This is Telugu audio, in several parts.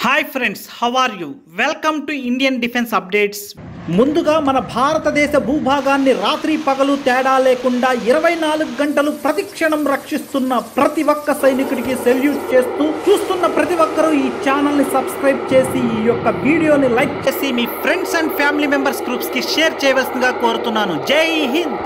hi friends how are you welcome to Indian defence updates ముందుగా మన భారతదేశ భూభాగాన్ని రాత్రి పగలు తేడా లేకుండా ఇరవై నాలుగు గంటలు ప్రతి క్షణం రక్షిస్తున్న ప్రతి ఒక్క సైనికుడికి సెల్యూట్ చేస్తూ చూస్తున్న ప్రతి ఒక్కరూ ఈ ఛానల్ ని సబ్స్క్రైబ్ చేసి ఈ యొక్క వీడియోని లైక్ చేసి చేసి మీ friends and family members groups కి షేర్ చేయవలసిందిగా కోరుతున్నాను జై హింద్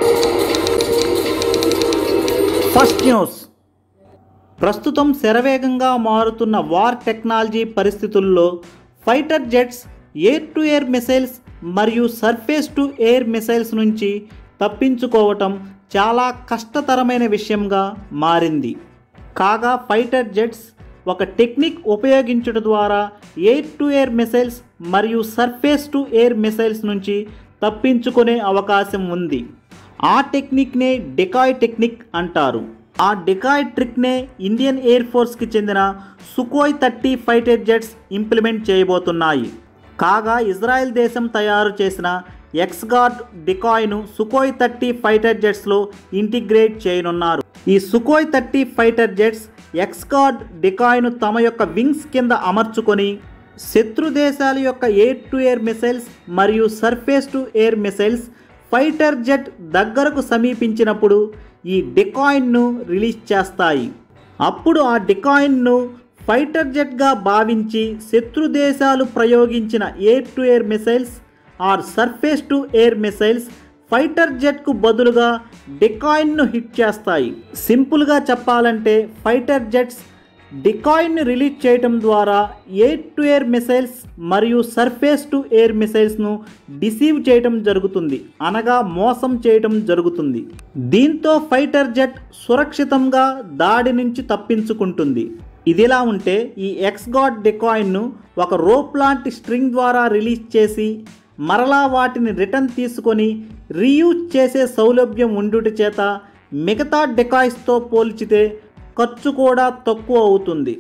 ఫస్ట్ న్యూస్ ప్రస్తుతం శరవేగంగా మారుతున్న వార్ టెక్నాలజీ పరిస్థితుల్లో fighter jets air to air missiles మరియు సర్ఫేస్ టు ఎయిర్ మిసైల్స్ నుంచి తప్పించుకోవటం చాలా కష్టతరమైన విషయంగా మారింది కాగా ఫైటర్ జెట్స్ ఒక టెక్నిక్ ఉపయోగించడం ద్వారా ఎయిర్ టు ఎయిర్ మిసైల్స్ మరియు సర్ఫేస్ టు ఎయిర్ మిసైల్స్ నుంచి తప్పించుకునే అవకాశం ఉంది ఆ టెక్నిక్నే డెకాయ్ టెక్నిక్ అంటారు ఆ డెకాయ్ ట్రిక్నే ఇండియన్ ఎయిర్ ఫోర్స్కి చెందిన Sukhoi thirty fighter jets implement చేయబోతున్నాయి కాగా ఇజ్రాయెల్ దేశం తయారు చేసిన ఎక్స్గార్డ్ డికాయ్ను సుకోయ్ థర్టీ ఫైటర్ జెట్స్లో ఇంటిగ్రేట్ చేయనున్నారు ఈ Sukhoi thirty fighter jets X Guard డికాయ్ను తమ యొక్క వింగ్స్ కింద అమర్చుకొని శత్రు దేశాల యొక్క ఎయిర్ టు ఎయిర్ మిసైల్స్ మరియు surface to air missiles fighter jet దగ్గరకు సమీపించినప్పుడు ఈ డికాయిన్ను రిలీజ్ చేస్తాయి అప్పుడు ఆ డికాయిన్ను ఫైటర్ జెట్గా భావించి శత్రు దేశాలు ప్రయోగించిన air to air missiles or surface to air missiles fighter జెట్కు బదులుగా డికాయిన్ను హిట్ చేస్తాయి సింపుల్గా చెప్పాలంటే ఫైటర్ జెట్స్ డికాయిన్ని రిలీజ్ చేయటం ద్వారా ఎయిర్ టు ఎయిర్ మిసైల్స్ మరియు సర్ఫేస్ టు ఎయిర్ మిసైల్స్ను డిసీవ్ చేయటం జరుగుతుంది అనగా మోసం చేయటం జరుగుతుంది దీంతో ఫైటర్ జెట్ సురక్షితంగా దాడి నుంచి తప్పించుకుంటుంది ఇదిలా ఉంటే ఈ ఎక్స్గాడ్ డికాయిన్ను ఒక రోప్ లాంటి స్ట్రింగ్ ద్వారా రిలీజ్ చేసి మరలా వాటిని రిటర్న్ తీసుకొని రీయూజ్ చేసే సౌలభ్యం ఉండుట చేత మిగతా డికాయిస్తో పోల్చితే ఖర్చు కూడా తక్కువ అవుతుంది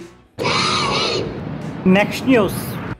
నెక్స్ట్ న్యూస్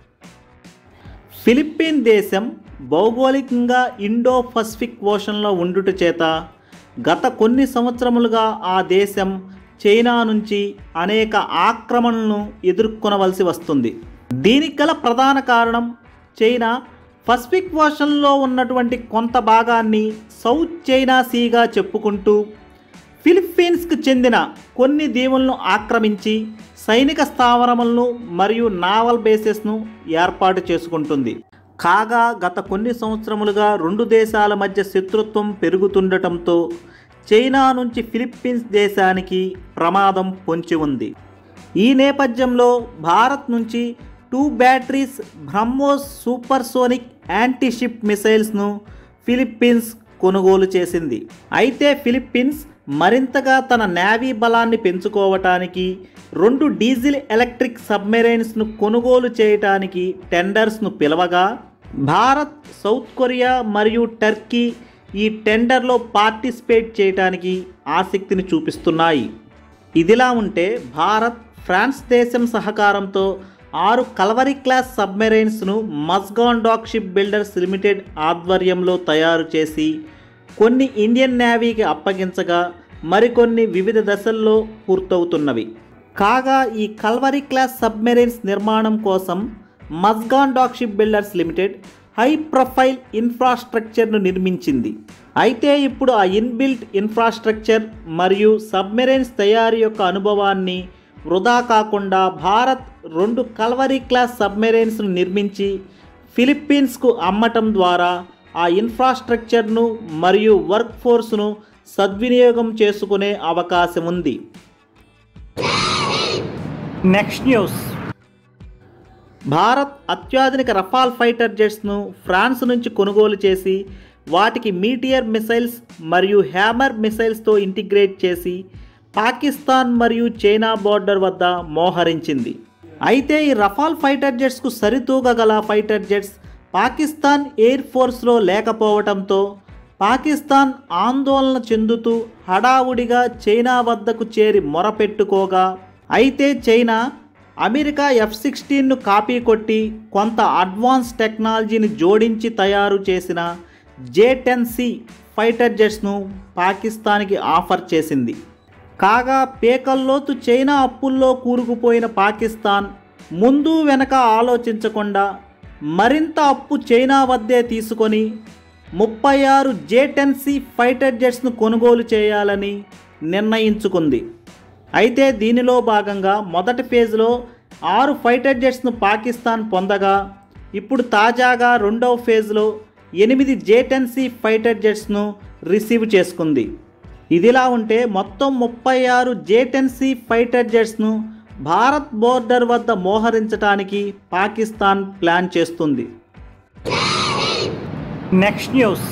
ఫిలిప్పీన్ దేశం భౌగోళికంగా ఇండో పసిఫిక్ ఓషన్లో ఉండుట చేత గత కొన్ని సంవత్సరములుగా ఆ దేశం చైనా నుంచి అనేక ఆక్రమణలను ఎదుర్కొనవలసి వస్తుంది దీనికి గల ప్రధాన కారణం చైనా పసిఫిక్ ఓషన్లో ఉన్నటువంటి కొంత భాగాన్ని సౌత్ చైనా సీగా చెప్పుకుంటూ ఫిలిప్పీన్స్కు చెందిన కొన్ని దీవులను ఆక్రమించి సైనిక స్థావరములను మరియు నావల్ బేసెస్ను ఏర్పాటు చేసుకుంటుంది కాగా గత కొన్ని సంవత్సరములుగా రెండు దేశాల మధ్య శత్రుత్వం పెరుగుతుండటంతో చైనా నుంచి ఫిలిప్పీన్స్ దేశానికి ప్రమాదం పొంచి ఉంది ఈ నేపథ్యంలో భారత్ నుంచి two batteries BrahMos supersonic antiship మిసైల్స్ను ఫిలిప్పీన్స్ కొనుగోలు చేసింది అయితే ఫిలిప్పీన్స్ మరింతగా తన నేవీ బలాన్ని పెంచుకోవటానికి రెండు డీజిల్ ఎలక్ట్రిక్ సబ్మెరైన్స్ను కొనుగోలు చేయటానికి టెండర్స్ను పిలవగా భారత్ సౌత్ కొరియా మరియు టర్కీ ఈ టెండర్లో పార్టిసిపేట్ చేయటానికి ఆసక్తిని చూపిస్తున్నాయి ఇదిలా ఉంటే భారత్ ఫ్రాన్స్ దేశం సహకారంతో ఆరు కల్వరీ క్లాస్ సబ్మెరైన్స్ను Mazagon dock ship builders limited ఆధ్వర్యంలో తయారు చేసి కొన్ని ఇండియన్ నేవీకి అప్పగించగా మరికొన్ని వివిధ దశల్లో పూర్తవుతున్నవి కాగా ఈ కల్వరీ క్లాస్ సబ్మెరైన్స్ నిర్మాణం కోసం Mazagon dock ship builders limited high profile ఇన్ఫ్రాస్ట్రక్చర్ను నిర్మించింది అయితే ఇప్పుడు ఆ ఇన్బిల్ట్ ఇన్ఫ్రాస్ట్రక్చర్ మరియు సబ్మెరైన్స్ తయారీ యొక్క అనుభవాన్ని వృధా కాకుండా భారత్ రెండు కల్వరీ క్లాస్ సబ్మెరైన్స్ను నిర్మించి ఫిలిప్పీన్స్కు అమ్మటం ద్వారా ఆ ఇన్ఫ్రాస్ట్రక్చర్ను మరియు వర్క్ ఫోర్స్ను సద్వినియోగం చేసుకునే అవకాశం ఉంది నెక్స్ట్ న్యూస్ భారత్ అత్యాధునిక రఫాల్ ఫైటర్ జెట్స్ను ఫ్రాన్స్ నుంచి కొనుగోలు చేసి వాటికి మీటియర్ మిసైల్స్ మరియు హ్యామర్ మిసైల్స్తో ఇంటిగ్రేట్ చేసి పాకిస్తాన్ మరియు చైనా బోర్డర్ వద్ద మోహరించింది అయితే ఈ రఫాల్ ఫైటర్ జెట్స్కు సరితూగగల ఫైటర్ జెట్స్ పాకిస్తాన్ ఎయిర్ ఫోర్స్లో లేకపోవడంతో పాకిస్తాన్ ఆందోళన చెందుతూ హడావుడిగా చైనా వద్దకు చేరి మొరపెట్టుకోగా అయితే చైనా అమెరికా ఎఫ్ సిక్స్టీన్ను కాపీ కొట్టి కొంత అడ్వాన్స్ టెక్నాలజీని జోడించి తయారు చేసిన జే టెన్ సి ఫైటర్ జెట్స్ను పాకిస్తాన్కి ఆఫర్ చేసింది కాగా పేకల్లోతు చైనా అప్పుల్లో కూరుకుపోయిన పాకిస్తాన్ ముందు వెనక ఆలోచించకుండా మరింత అప్పు చైనా వద్దే తీసుకొని ముప్పై ఆరు జే టెన్ సి ఫైటర్ జెట్స్ను కొనుగోలు చేయాలని నిర్ణయించుకుంది అయితే దీనిలో భాగంగా మొదటి ఫేజ్లో ఆరు ఫైటర్ జెట్స్ను పాకిస్తాన్ పొందగా ఇప్పుడు తాజాగా రెండవ ఫేజ్లో ఎనిమిది జే టెన్ సి ఫైటర్ జెట్స్ను రిసీవ్ చేసుకుంది ఇదిలా ఉంటే మొత్తం ముప్పై ఆరు జే టెన్ సి ఫైటర్ జెట్స్ను భారత్ బోర్డర్ వద్ద మోహరించడానికి పాకిస్తాన్ ప్లాన్ చేస్తుంది నెక్స్ట్ న్యూస్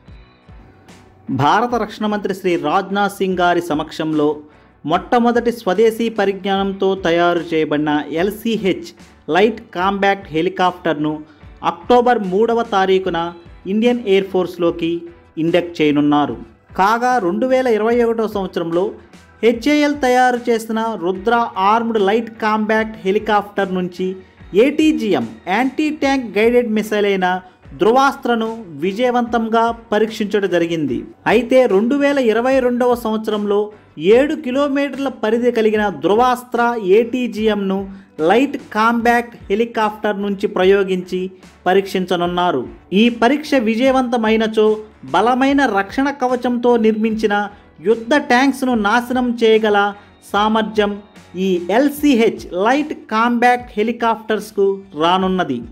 భారత రక్షణ మంత్రి శ్రీ రాజ్నాథ్ సింగ్ గారి సమక్షంలో మొట్టమొదటి స్వదేశీ పరిజ్ఞానంతో తయారు చేయబడిన ఎల్సిహెచ్ లైట్ కాంబాక్ట్ హెలికాప్టర్ను అక్టోబర్ మూడవ తారీఖున ఇండియన్ ఎయిర్ ఫోర్స్లోకి ఇండక్ట్ చేయనున్నారు కాగా రెండు వేల ఇరవై ఒకటో సంవత్సరంలో హెచ్ఏఎల్ తయారు చేసిన Rudra armed light combat helicopter నుంచి ATGM anti tank guided missile అయిన ధృవాస్త్రను విజయవంతంగా పరీక్షించడం జరిగింది అయితే రెండు వేల ఇరవై రెండవ సంవత్సరంలో ఏడు కిలోమీటర్ల పరిధి కలిగిన ధృవాస్త్ర ఏటీజీఎంను లైట్ కాంబాక్ట్ హెలికాప్టర్ నుంచి ప్రయోగించి పరీక్షించనున్నారు ఈ పరీక్ష విజయవంతమైనచో బలమైన రక్షణ కవచంతో నిర్మించిన యుద్ధ ట్యాంక్స్ను నాశనం చేయగల సామర్థ్యం ఈ ఎల్సిహెచ్ లైట్ కాంబాక్ట్ హెలికాప్టర్స్కు రానున్నది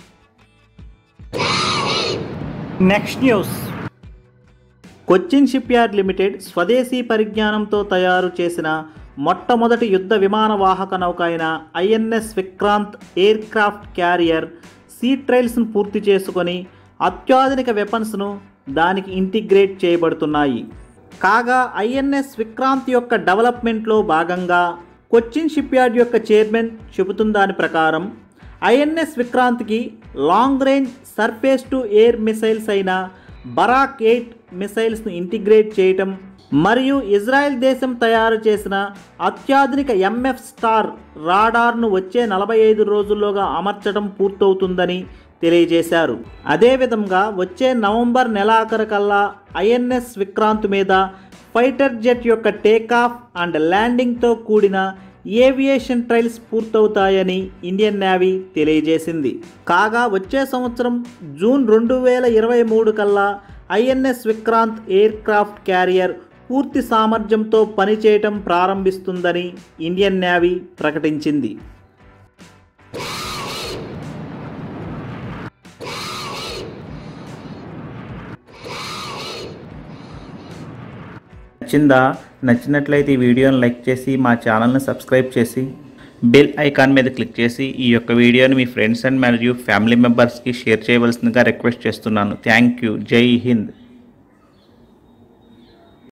next news Cochin shipyard limited స్వదేశీ పరిజ్ఞానంతో తయారు చేసిన మొట్టమొదటి యుద్ధ విమాన వాహక నౌక అయిన INS Vikrant aircraft carrier sea ట్రైల్స్ను పూర్తి చేసుకొని అత్యాధునిక వెపన్స్ను దానికి ఇంటిగ్రేట్ చేయబడుతున్నాయి కాగా ఐఎన్ఎస్ విక్రాంత్ యొక్క డెవలప్మెంట్లో భాగంగా కొచ్చిన్ షిప్యార్డ్ యొక్క చైర్మన్ చెబుతున్న దాని ప్రకారం ఐఎన్ఎస్ విక్రాంత్కి long range surface to air missiles అయిన బరాక్ ఎయిట్ మిసైల్స్ను ఇంటిగ్రేట్ చేయటం మరియు ఇజ్రాయెల్ దేశం తయారు చేసిన అత్యాధునిక ఎంఎఫ్ స్టార్ రాడార్ను వచ్చే నలభై ఐదు రోజుల్లోగా అమర్చడం పూర్తవుతుందని తెలియజేశారు అదేవిధంగా వచ్చే నవంబర్ నెలాఖరుకల్లా ఐఎన్ఎస్ విక్రాంత్ మీద ఫైటర్ జెట్ యొక్క టేకాఫ్ అండ్ ల్యాండింగ్తో కూడిన ఏవియేషన్ ట్రయల్స్ పూర్తవుతాయని ఇండియన్ నేవీ తెలియజేసింది కాగా వచ్చే సంవత్సరం జూన్ రెండు వేల ఇరవై మూడు కల్లా INS Vikrant aircraft carrier పూర్తి సామర్థ్యంతో పనిచేయటం ప్రారంభిస్తుందని ఇండియన్ నేవీ ప్రకటించింది నచ్చిందా నచ్చినట్లయితే ఈ వీడియోని లైక్ చేసి మా ఛానల్ని సబ్స్క్రైబ్ చేసి బెల్ ఐకాన్ మీద క్లిక్ చేసి ఈ యొక్క వీడియోని మీ ఫ్రెండ్స్ అండ్ మరియు ఫ్యామిలీ మెంబర్స్కి షేర్ చేయవలసిందిగా రిక్వెస్ట్ చేస్తున్నాను థ్యాంక్ యూ జై హింద్